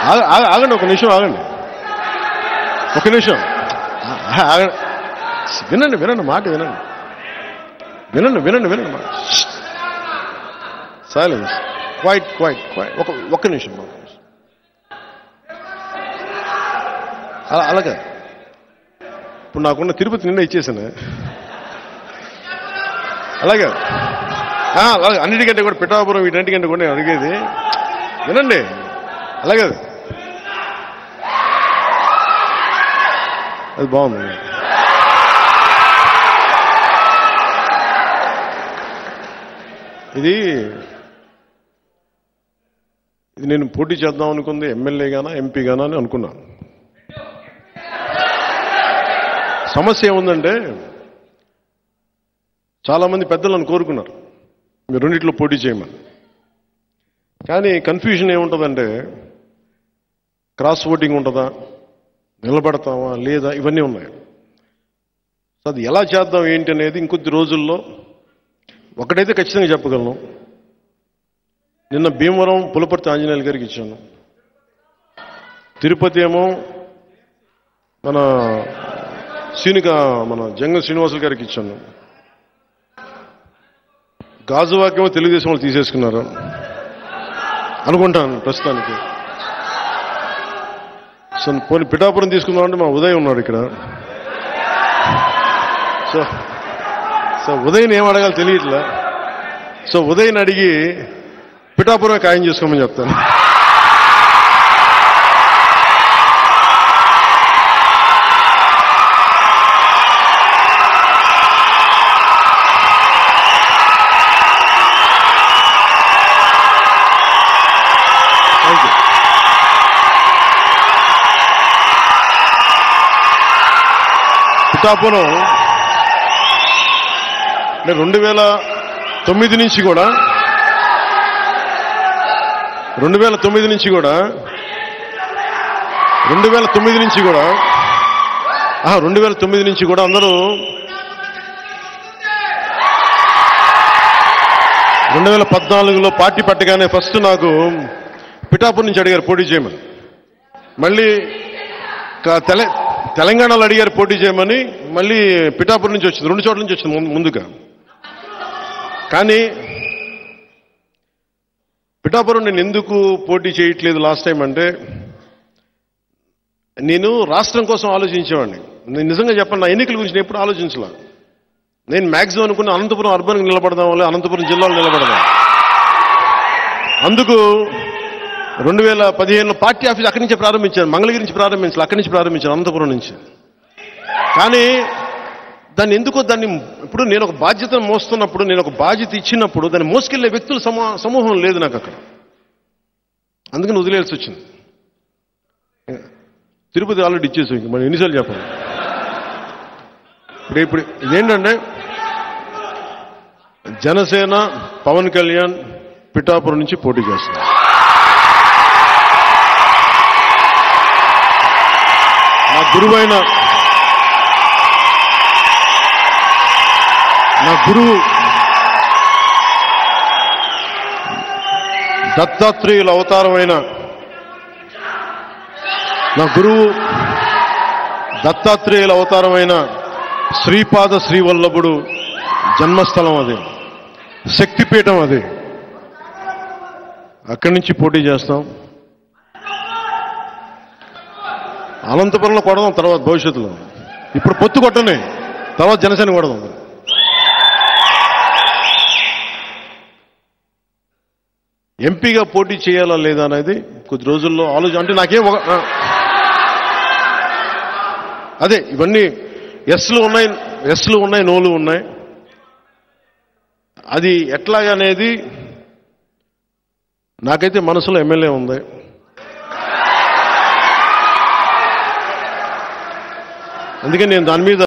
ఆగ- ఆగ- ఆగండి ఒక నిమిషం ఆగండి ఒక నిమిషం ఆ- ఆగండి వినండి వినండి మాట వినండి వినండి వినండి వినండి మాట సైలెన్స్ క్వైట్ క్వైట్ క్వైట్ ఒక ఒక్క నిమిషం ఒక్క నిమిషం. అలా అలాగే ఇప్పుడు నాకున్న తిరుపతి నిన్న ఇచ్చేసాను అలాగే ఆ, అలాగే అన్నిటికంటే కూడా పిఠాపురం వీటన్నిటికంటే కూడా నేను అడిగేది వినండి అలాగే అది బాగుంది ఇది ఇది నేను పోటీ చేద్దాం అనుకుంది ఎమ్మెల్యే గానా ఎంపీ గానా అని అనుకున్నాను సమస్య ఏముందంటే చాలా మంది పెద్దలు నన్ను కోరుకున్నారు మీరు రెండిట్లో పోటీ చేయమని కానీ కన్ఫ్యూజన్ ఏముంటుందంటే క్రాస్ ఓటింగ్ ఉంటుందా నిలబడతామా లేదా ఇవన్నీ ఉన్నాయి సో అది ఎలా చేద్దాం ఏంటి అనేది ఇంకొద్ది రోజుల్లో ఒకటైతే ఖచ్చితంగా చెప్పగలను నిన్న భీమవరం పులపర్తి ఆంజనేయులు గారికి ఇచ్చాను తిరుపతి ఏమో మన సీనిక మన జంగ శ్రీనివాసులు గారికి ఇచ్చాను గాజువాకేమో తెలుగుదేశం వాళ్ళు తీసేసుకున్నారు అనుకుంటాను ప్రస్తుతానికి సో పోనీ పిఠాపురం తీసుకుందామంటే మా ఉదయ్ ఉన్నాడు ఇక్కడ సో సో ఉదయ్ని ఏం అడగాలో తెలియట్లే సో ఉదయ్ని అడిగి పిఠాపురం ఖాయం చేసుకోమని చెప్తాను థ్యాంక్ యూ పిఠాపురం నేను రెండు వేల తొమ్మిది నుంచి కూడా రెండు వేల తొమ్మిది నుంచి కూడా రెండు వేల తొమ్మిది నుంచి కూడా రెండు వేల తొమ్మిది నుంచి కూడా అందరూ రెండు వేల పద్నాలుగులో పార్టీ పట్టగానే ఫస్ట్ నాకు పిఠాపురం నుంచి అడిగారు పోటీ చేయమని మళ్ళీ క- తెల తెలంగాణలో అడిగారు పోటీ చేయమని మళ్ళీ పిఠాపురం నుంచి వచ్చింది రెండు చోట్ల నుంచి వచ్చింది ముందు- ముందుగా కానీ పిఠాపురం నేను ఎందుకు పోటీ చేయట్లేదు లాస్ట్ టైం అంటే నేను రాష్ట్రం కోసం ఆలోచించేవాడిని నేను నిజంగా చెప్పండి నా ఎన్నికల గురించి నేను ఎప్పుడు ఆలోచించలా నేను మ్యాక్సిమం అనుకున్న అనంతపురం అర్బన్కి నిలబడదాం వల్ల అనంతపురం జిల్లాలో నిలబడదాం అందుకు రెండు వేల పదిహేనులో పార్టీ ఆఫీస్ అక్కడి నుంచి ప్రారంభించాను మంగళగిరి నుంచి ప్రారంభించాను అక్కడి నుంచి ప్రారంభించాను అనంతపురం నుంచి కానీ దాన్ని ఎందుకో దాన్ని ఇప్పుడు నేను ఒక బాధ్యతను మోస్తున్నప్పుడు నేను ఒక బాధ్యత ఇచ్చినప్పుడు దాన్ని మోసుకెళ్లే వ్యక్తుల సమూ సమూహం లేదు నాకు అక్కడ అందుకని వదిలేయాల్సి వచ్చింది తిరుపతి ఆల్రెడీ ఇచ్చేసి ఇంక మనం ఎన్నిసార్లు చెప్పాలి ఇప్పుడు ఇప్పుడు ఇదేంటంటే జనసేన పవన్ కళ్యాణ్ పిఠాపురం నుంచి పోటీ చేస్తున్నారు నా గురువైన నా గురువు దత్తాత్రేయుల అవతారమైన నా గురువు దత్తాత్రేయుల అవతారమైన శ్రీపాద శ్రీవల్లభుడు జన్మస్థలం అది శక్తిపీఠం అది అక్కడి నుంచి పోటీ చేస్తాం అనంతపురంలో కొడదాం తర్వాత భవిష్యత్తులో ఇప్పుడు పొత్తు కొట్టనే తర్వాత జనసేన కొడదాం ఎంపీగా పోటీ చేయాలా లేదా అనేది కొద్ది రోజుల్లో ఆలోచన అంటే నాకేం ఒక ఆ. అదే ఇవన్నీ ఎస్లు ఉన్నాయి ఎస్లు ఉన్నాయి నోలు ఉన్నాయి అది ఎట్లాగనేది నాకైతే మనసులో ఎమ్మెల్యే ఉంది అందుకే నేను దాని మీద